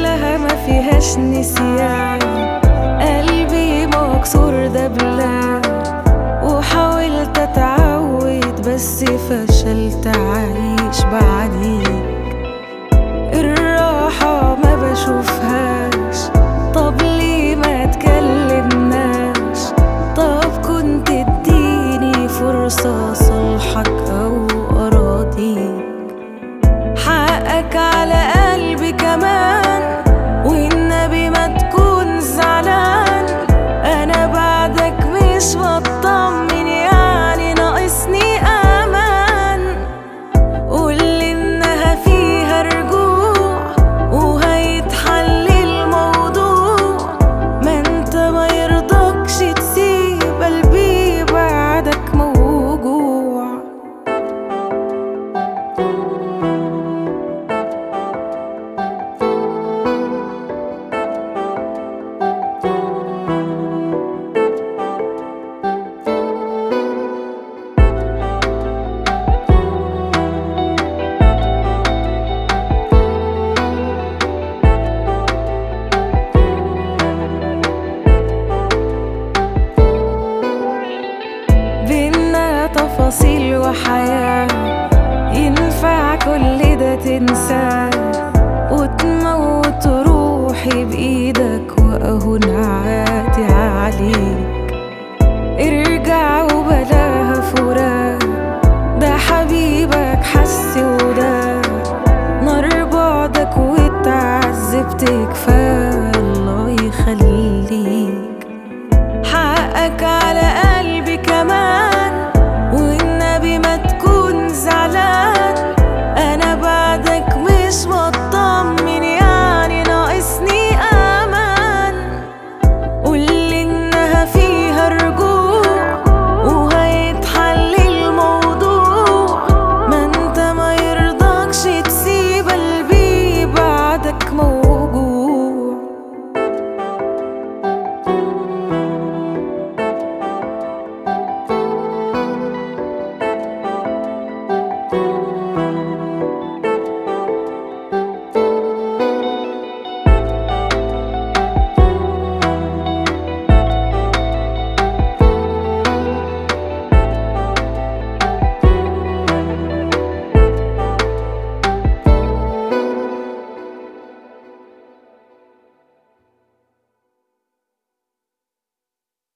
كلها ما فيهاش نسيان قلبي مكسور دبلان وحاولت اتعود بس فشلت اعيش بعديك الراحة ما بشوفهاش طب ليه ما تكلمناش طب كنت اديني فرصة صلحك او اراضيك حقك على قلبي كمان والنبي ما تكون زعلان انا بعدك مش بطمن يعني ناقصني امان قولي انها فيها رجوع وهيتحل الموضوع ما انت ما يرضكش تسيب قلبي بعدك موجوع بينا تفاصيل وحياة ينفع كل ده تنساه وتموت روحي بإيدك وأهون عادي عليك ارجع وبلاها فراق ده حبيبك حس وده نار بعدك واتعذبت كفايه